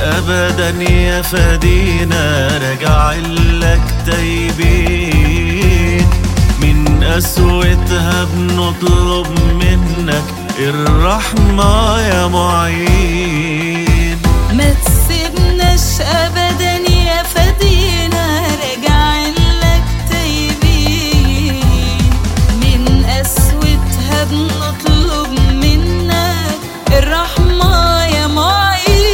ابدا يا فدينا راجع لك تايبين من قسوتها بنطلب منك الرحمة يا معين ما تسيبناش ابدا يا فدينا راجع لك تايبين من قسوتها بنطلب منك الرحمة يا معين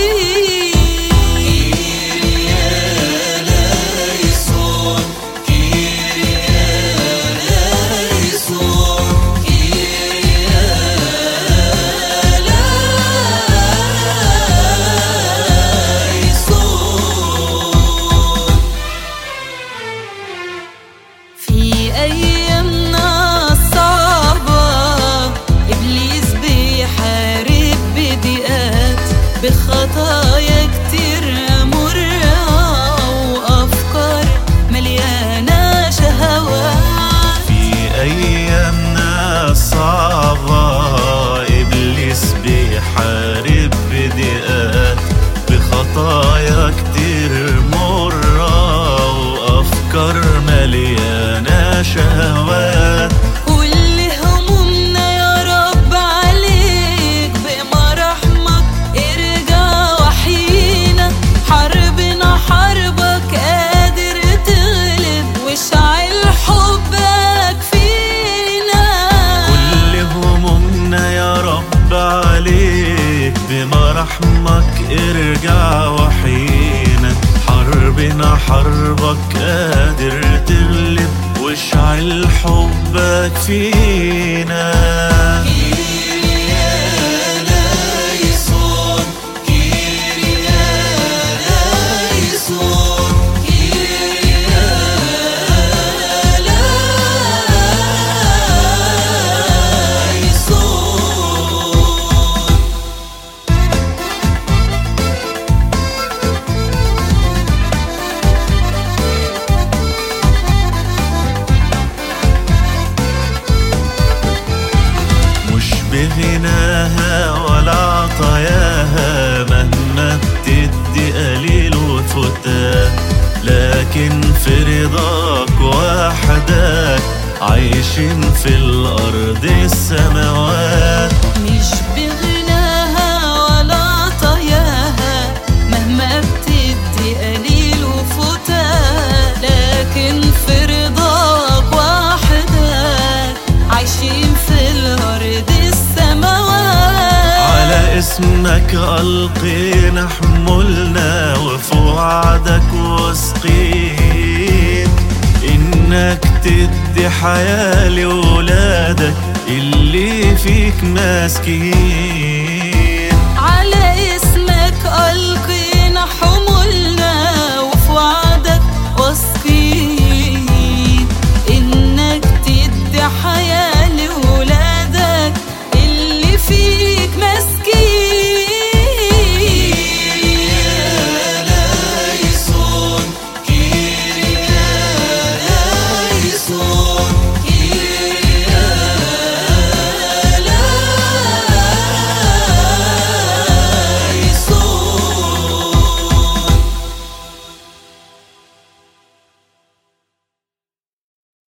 في أيامنا الصعبة إبليس بيحارب بدقات بخطايا كتير مرة وأفكار مليانة شهوات في ايامنا الصعبة ابليس بيحارب بدقات بخطايا كتير مرة وافكار مليانة شهوات كل همومنا يا رب عليك بمراحمك ارجع وحينا حربنا حربك قادر تغلب واشعل حبك فينا كل همومنا يا رب عليك بمراحمك ارجع وحينا حربنا حربك قادر تغلب واشعل حبك فينا مش بغناها ولا عطاياها مهما بتدي قليل وفتاه لكن في رضاك وحدك عايشين في الأرض السماوات مش بغناها ولا طياها مهما بتدي قليل وفتاة لكن في رضاك وحدك عايشين في الأرض السماوات على اسمك ألقينا حمولنا وفي وعدك واثقين إنك تدي حياة لولادك اللي فيك ماسكين